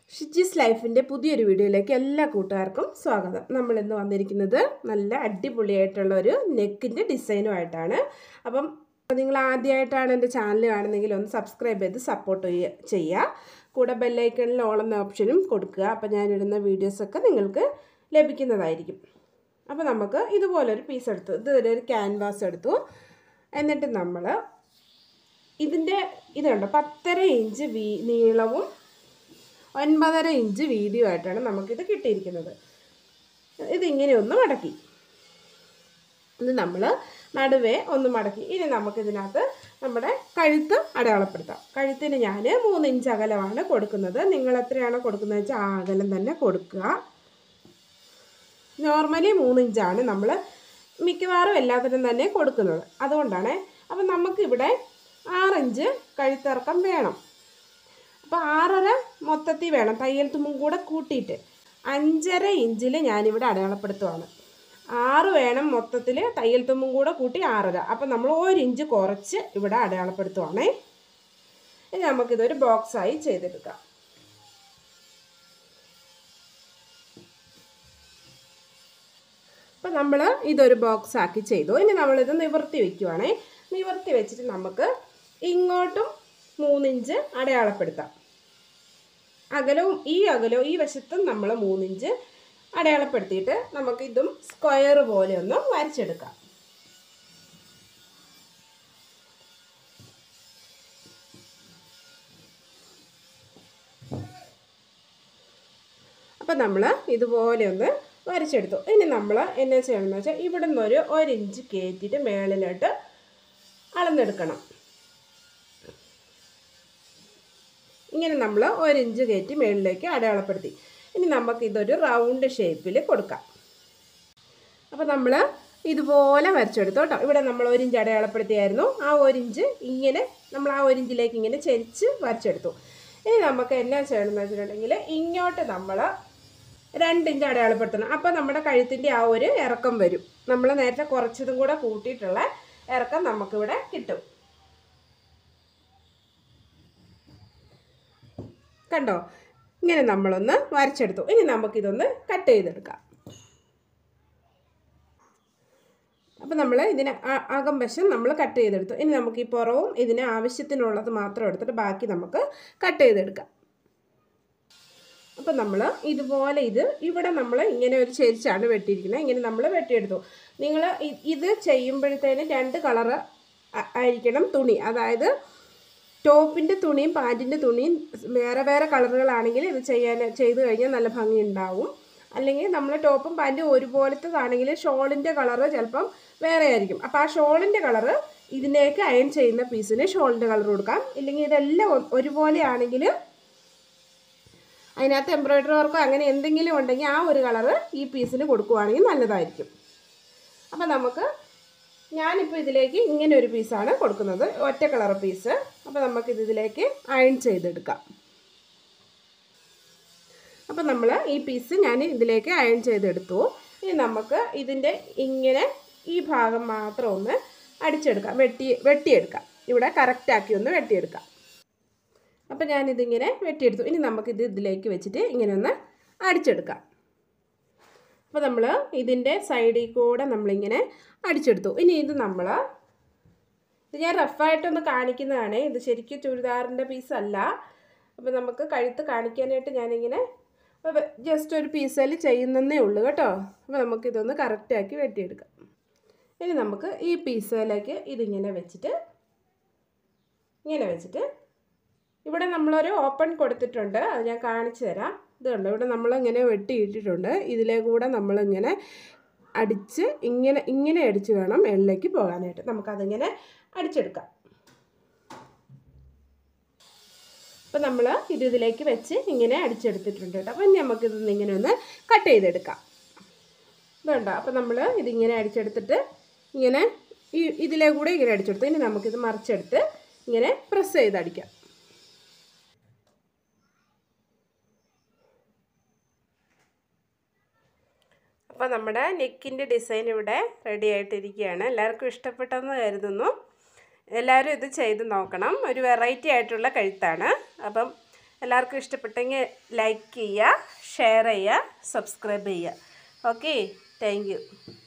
ഷിജീസ് ലൈഫിൻ്റെ പുതിയൊരു വീഡിയോയിലേക്ക് എല്ലാ കൂട്ടുകാർക്കും സ്വാഗതം നമ്മൾ ഇന്ന് വന്നിരിക്കുന്നത് നല്ല അടിപൊളിയായിട്ടുള്ള ഒരു നെക്കിൻ്റെ ഡിസൈനുമായിട്ടാണ് അപ്പം നിങ്ങൾ ആദ്യമായിട്ടാണ് എൻ്റെ ചാനൽ കാണുന്നതെങ്കിൽ ഒന്ന് സബ്സ്ക്രൈബ് ചെയ്ത് സപ്പോർട്ട് ചെയ്യുക കൂടെ ബെല്ലൈക്കണിൽ ഓൾ എന്ന ഓപ്ഷനും കൊടുക്കുക അപ്പോൾ ഞാനിടുന്ന വീഡിയോസൊക്കെ നിങ്ങൾക്ക് ലഭിക്കുന്നതായിരിക്കും അപ്പോൾ നമുക്ക് ഇതുപോലൊരു പീസ് എടുത്തു ഇതൊരു ക്യാൻവാസ് എടുത്തു എന്നിട്ട് നമ്മൾ ഇതിൻ്റെ ഇതുണ്ട് പത്തര ഇഞ്ച് വീ നീളവും ഒൻപതര ഇഞ്ച് വീതിയും ആയിട്ടാണ് നമുക്കിത് കിട്ടിയിരിക്കുന്നത് ഇതിങ്ങനെ ഒന്ന് മടക്കി ഇത് നമ്മൾ നടുവേ ഒന്ന് മടക്കി ഇനി നമുക്കിതിനകത്ത് നമ്മുടെ കഴുത്ത് അടയാളപ്പെടുത്താം കഴുത്തിന് ഞാൻ മൂന്ന് ഇഞ്ച് അകലമാണ് കൊടുക്കുന്നത് നിങ്ങൾ എത്രയാണോ കൊടുക്കുന്നത് വെച്ചാൽ ആ അകലം തന്നെ കൊടുക്കുക നോർമലി മൂന്ന് ഇഞ്ചാണ് നമ്മൾ മിക്കവാറും എല്ലാത്തിനും തന്നെ കൊടുക്കുന്നത് അതുകൊണ്ടാണ് അപ്പം നമുക്കിവിടെ ആറിഞ്ച് കഴുത്തിറക്കം വേണം അപ്പോൾ ആറര മൊത്തത്തിൽ വേണം തയ്യൽ തുമ്പും കൂടെ കൂട്ടിയിട്ട് അഞ്ചര ഇഞ്ചിൽ ഞാനിവിടെ അടയാളപ്പെടുത്തുവാണ് ആറ് വേണം മൊത്തത്തിൽ തയ്യൽ തുമ്പും കൂടെ കൂട്ടി ആറര അപ്പം നമ്മൾ ഒരു ഇഞ്ച് കുറച്ച് ഇവിടെ അടയാളപ്പെടുത്തുവാണേ ഇനി നമുക്കിതൊരു ബോക്സായി ചെയ്തെടുക്കാം അപ്പം നമ്മൾ ഇതൊരു ബോക്സ് ആക്കി ചെയ്തു ഇനി നമ്മളിത് നിവർത്തി വയ്ക്കുവാണേ നിവർത്തി വെച്ചിട്ട് നമുക്ക് ഇങ്ങോട്ടും മൂന്നിഞ്ച് അടയാളപ്പെടുത്താം അകലവും ഈ അകലവും ഈ വശത്തും നമ്മൾ മൂന്നിഞ്ച് അടയാളപ്പെടുത്തിയിട്ട് നമുക്ക് ഇതും സ്ക്വയർ പോലെ ഒന്ന് വരച്ചെടുക്കാം അപ്പം നമ്മൾ ഇതുപോലെ ഒന്ന് വരച്ചെടുത്തു ഇനി നമ്മൾ എന്നാ ചെയ്യണമെന്ന് വെച്ചാൽ ഇവിടെ നിന്നൊരു ഒരു ഇഞ്ച് കയറ്റിയിട്ട് മേളിലോട്ട് അളന്നെടുക്കണം ഇങ്ങനെ നമ്മൾ ഒരു ഇഞ്ച് കയറ്റി മേളിലേക്ക് അടയാളപ്പെടുത്തി ഇനി നമുക്ക് ഇതൊരു റൗണ്ട് ഷേപ്പിൽ കൊടുക്കാം അപ്പോൾ നമ്മൾ ഇതുപോലെ വരച്ചെടുത്തു കേട്ടോ ഇവിടെ നമ്മൾ ഒരു ഇഞ്ച് അടയാളപ്പെടുത്തിയായിരുന്നു ആ ഒരു ഇഞ്ച് ഇങ്ങനെ നമ്മൾ ആ ഒരു ഇഞ്ചിലേക്ക് ഇങ്ങനെ ചരിച്ച് വരച്ചെടുത്തു ഇനി നമുക്ക് എന്നാ ചെയ്യണമെന്ന് വെച്ചിട്ടുണ്ടെങ്കിൽ ഇങ്ങോട്ട് നമ്മൾ രണ്ട് ഇഞ്ച് അടയാളപ്പെടുത്തണം അപ്പോൾ നമ്മുടെ കഴുത്തിൻ്റെ ആ ഒരു ഇറക്കം വരും നമ്മൾ നേരത്തെ കുറച്ചതും കൂടെ കൂട്ടിയിട്ടുള്ള ഇറക്കം നമുക്കിവിടെ കിട്ടും കണ്ടോ ഇങ്ങനെ നമ്മളൊന്ന് വരച്ചെടുത്തു ഇനി നമുക്കിതൊന്ന് കട്ട് ചെയ്തെടുക്കാം അപ്പോൾ നമ്മൾ ഇതിന് അകം വശം നമ്മൾ കട്ട് ചെയ്തെടുത്തു ഇനി നമുക്ക് ഈ പുറവും ഇതിന് ആവശ്യത്തിനുള്ളത് മാത്രം എടുത്തിട്ട് ബാക്കി നമുക്ക് കട്ട് ചെയ്തെടുക്കാം അപ്പോൾ നമ്മൾ ഇതുപോലെ ഇത് ഇവിടെ നമ്മൾ ഇങ്ങനെ ഒരു ചെരിച്ചാണ് വെട്ടിയിരിക്കുന്നത് ഇങ്ങനെ നമ്മൾ വെട്ടിയെടുത്തു നിങ്ങൾ ഇത് ചെയ്യുമ്പോഴത്തേന് രണ്ട് കളറ് ആയിരിക്കണം തുണി അതായത് ടോപ്പിൻ്റെ തുണിയും പാൻറ്റിൻ്റെ തുണിയും വേറെ വേറെ കളറുകളാണെങ്കിൽ ഇത് ചെയ്യാൻ ചെയ്ത് കഴിഞ്ഞാൽ നല്ല ഭംഗി ഉണ്ടാവും അല്ലെങ്കിൽ നമ്മൾ ടോപ്പും പാൻറ്റും ഒരുപോലത്തതാണെങ്കിൽ ഷോളിൻ്റെ കളറ് ചിലപ്പം വേറെ ആയിരിക്കും അപ്പോൾ ആ ഷോളിൻ്റെ കളറ് ഇതിലേക്ക് അയൺ ചെയ്യുന്ന പീസിന് ഷോളിൻ്റെ കളർ കൊടുക്കാം ഇല്ലെങ്കിൽ ഇതെല്ലാം ഒരുപോലെ ആണെങ്കിൽ അതിനകത്ത് എംബ്രോയ്ഡറി വർക്കോ അങ്ങനെ എന്തെങ്കിലും ഉണ്ടെങ്കിൽ ആ ഒരു കളറ് ഈ പീസിന് കൊടുക്കുവാണെങ്കിൽ നല്ലതായിരിക്കും അപ്പോൾ നമുക്ക് ഞാനിപ്പോൾ ഇതിലേക്ക് ഇങ്ങനെ ഒരു പീസാണ് കൊടുക്കുന്നത് ഒറ്റ കളർ പീസ് അപ്പോൾ നമുക്കിത് ഇതിലേക്ക് അയൺ ചെയ്തെടുക്കാം അപ്പോൾ നമ്മൾ ഈ പീസ് ഞാൻ ഇതിലേക്ക് അയൺ ചെയ്തെടുത്തു ഇനി നമുക്ക് ഇതിൻ്റെ ഇങ്ങനെ ഈ ഭാഗം മാത്രം ഒന്ന് അടിച്ചെടുക്കാം വെട്ടി വെട്ടിയെടുക്കാം ഇവിടെ കറക്റ്റാക്കി ഒന്ന് വെട്ടിയെടുക്കാം അപ്പോൾ ഞാനിതിങ്ങനെ വെട്ടിയെടുത്തു ഇനി നമുക്കിത് ഇതിലേക്ക് വെച്ചിട്ട് ഇങ്ങനെ ഒന്ന് അടിച്ചെടുക്കാം അപ്പോൾ നമ്മൾ ഇതിൻ്റെ സൈഡിൽ കൂടെ നമ്മളിങ്ങനെ അടിച്ചെടുത്തു ഇനി ഇത് നമ്മൾ ഇത് ഞാൻ റഫായിട്ടൊന്ന് കാണിക്കുന്നതാണ് ഇത് ശരിക്കും ചുരിദാറിൻ്റെ പീസല്ല അപ്പോൾ നമുക്ക് കഴുത്ത് കാണിക്കാനായിട്ട് ഞാനിങ്ങനെ ജസ്റ്റ് ഒരു പീസിൽ ചെയ്യുന്നതേ ഉള്ളൂ കേട്ടോ അപ്പോൾ നമുക്കിതൊന്ന് കറക്റ്റാക്കി വെട്ടിയെടുക്കാം ഇനി നമുക്ക് ഈ പീസിലേക്ക് ഇതിങ്ങനെ വെച്ചിട്ട് ഇങ്ങനെ വെച്ചിട്ട് ഇവിടെ നമ്മളൊരു ഓപ്പൺ കൊടുത്തിട്ടുണ്ട് അത് ഞാൻ കാണിച്ചു തരാം ഇതുണ്ട് ഇവിടെ നമ്മളിങ്ങനെ വെട്ടിയിട്ടിട്ടുണ്ട് ഇതിലേ കൂടെ നമ്മളിങ്ങനെ അടിച്ച് ഇങ്ങനെ ഇങ്ങനെ അടിച്ച് വേണം എള്ളിലേക്ക് പോകാനായിട്ട് നമുക്കതിങ്ങനെ അടിച്ചെടുക്കാം അപ്പം നമ്മൾ ഇത് ഇതിലേക്ക് വെച്ച് ഇങ്ങനെ അടിച്ചെടുത്തിട്ടുണ്ട് കേട്ടോ അപ്പം നമുക്കിത് ഇങ്ങനെ ഒന്ന് കട്ട് ചെയ്തെടുക്കാം ഇതുണ്ടോ അപ്പം നമ്മൾ ഇതിങ്ങനെ അടിച്ചെടുത്തിട്ട് ഇങ്ങനെ ഈ ഇതിലേ കൂടെ ഇങ്ങനെ അടിച്ചെടുത്തു ഇനി നമുക്കിത് മറിച്ചെടുത്ത് ഇങ്ങനെ പ്രസ് ചെയ്തടിക്കാം അപ്പോൾ നമ്മുടെ നെക്കിൻ്റെ ഡിസൈൻ ഇവിടെ റെഡി ആയിട്ടിരിക്കുകയാണ് എല്ലാവർക്കും ഇഷ്ടപ്പെട്ടെന്ന് കരുതുന്നു എല്ലാവരും ഇത് ചെയ്ത് നോക്കണം ഒരു വെറൈറ്റി ആയിട്ടുള്ള കഴുത്താണ് അപ്പം എല്ലാവർക്കും ഇഷ്ടപ്പെട്ടെങ്കിൽ ലൈക്ക് ചെയ്യുക ഷെയർ ചെയ്യുക സബ്സ്ക്രൈബ് ചെയ്യുക ഓക്കെ താങ്ക് യു